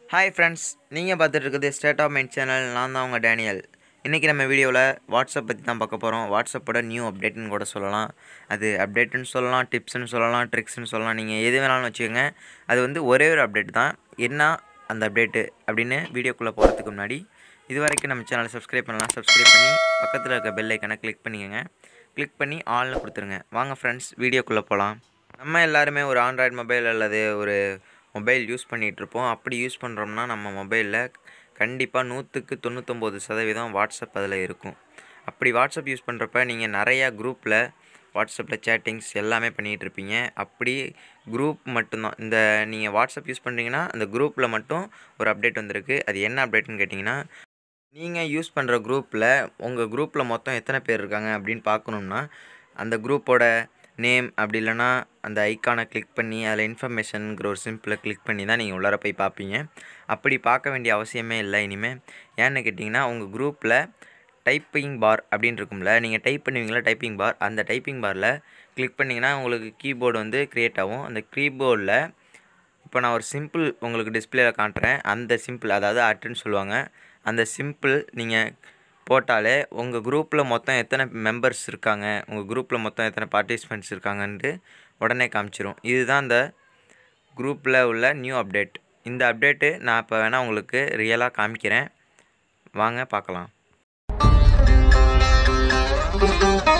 hi friends நீங்கள் பார்த்துட்டு இருக்குது ஸ்டேட் ஆஃப் மைண்ட் சேனல் நான் தான் உங்கள் டேனியல் இன்றைக்கி நம்ம வீடியோவில் வாட்ஸ்அப் பற்றி தான் பார்க்க போகிறோம் வாட்ஸ்அப்போட நியூ அப்டேட்னு கூட சொல்லலாம் அது அப்டேட்டுன்னு சொல்லலாம் டிப்ஸ்னு சொல்லலாம் ட்ரிக்ஸ்னு சொல்லலாம் நீங்கள் எது வேணாலும் வச்சுக்கோங்க அது வந்து ஒரே ஒரு அப்டேட் தான் என்ன அந்த அப்டேட்டு அப்படின்னு வீடியோக்குள்ளே போகிறதுக்கு முன்னாடி இது வரைக்கும் நம்ம சேனலை சப்ஸ்கிரைப் பண்ணலாம் சப்ஸ்கிரைப் பண்ணி பக்கத்தில் இருக்க பெல் ஐக்கனை கிளிக் பண்ணிக்கோங்க கிளிக் பண்ணி ஆல்னு கொடுத்துருங்க வாங்க ஃப்ரெண்ட்ஸ் வீடியோக்குள்ளே போகலாம் நம்ம எல்லாருமே ஒரு ஆண்ட்ராய்டு மொபைல் அல்லது ஒரு மொபைல் யூஸ் பண்ணிகிட்ருப்போம் அப்படி யூஸ் பண்ணுறோம்னா நம்ம மொபைலில் கண்டிப்பாக நூற்றுக்கு தொண்ணூத்தொம்பது சதவீதம் வாட்ஸ்அப் அதில் இருக்கும் அப்படி வாட்ஸ்அப் யூஸ் பண்ணுறப்ப நீங்கள் நிறையா குரூப்பில் வாட்ஸ்அப்பில் சேட்டிங்ஸ் எல்லாமே பண்ணிகிட்டு இருப்பீங்க அப்படி குரூப் மட்டும்தான் இந்த நீங்கள் வாட்ஸ்அப் யூஸ் பண்ணுறீங்கன்னா அந்த குரூப்பில் மட்டும் ஒரு அப்டேட் வந்திருக்கு அது என்ன அப்டேட்னு கேட்டிங்கன்னா நீங்கள் யூஸ் பண்ணுற குரூப்பில் உங்கள் குரூப்பில் மொத்தம் எத்தனை பேர் இருக்காங்க அப்படின்னு பார்க்கணுன்னா அந்த குரூப்போட நேம் அப்படி இல்லைன்னா அந்த ஐக்கானை கிளிக் பண்ணி அதில் இன்ஃபர்மேஷனுங்கிற ஒரு சிம்பிளை கிளிக் பண்ணி தான் நீங்கள் உள்ளார போய் பார்ப்பீங்க அப்படி பார்க்க வேண்டிய அவசியமே இல்லை இனிமேல் ஏன்னு கேட்டிங்கன்னா உங்கள் குரூப்பில் டைப்பிங் பார் அப்படின்னு இருக்கும்ல நீங்கள் டைப் பண்ணுவீங்களா டைப்பிங் பார் அந்த டைப்பிங் பாரில் கிளிக் பண்ணிங்கன்னா உங்களுக்கு கீபோர்டு வந்து க்ரியேட் ஆகும் அந்த கீபோர்டில் இப்போ நான் ஒரு சிம்பிள் உங்களுக்கு டிஸ்பிளேல காட்டுறேன் அந்த சிம்பிள் அதாவது அட்டுன்னு சொல்லுவாங்க அந்த சிம்பிள் நீங்கள் போட்டாலே உங்கள் குரூப்பில் மொத்தம் எத்தனை மெம்பர்ஸ் இருக்காங்க உங்கள் குரூப்பில் மொத்தம் எத்தனை பார்ட்டிசிபெண்ட்ஸ் இருக்காங்கன்ட்டு உடனே காமிச்சிரும் இதுதான் இந்த குரூப்பில் உள்ள நியூ அப்டேட் இந்த அப்டேட்டு நான் இப்போ வேணால் உங்களுக்கு ரியலாக காமிக்கிறேன் வாங்க பார்க்கலாம்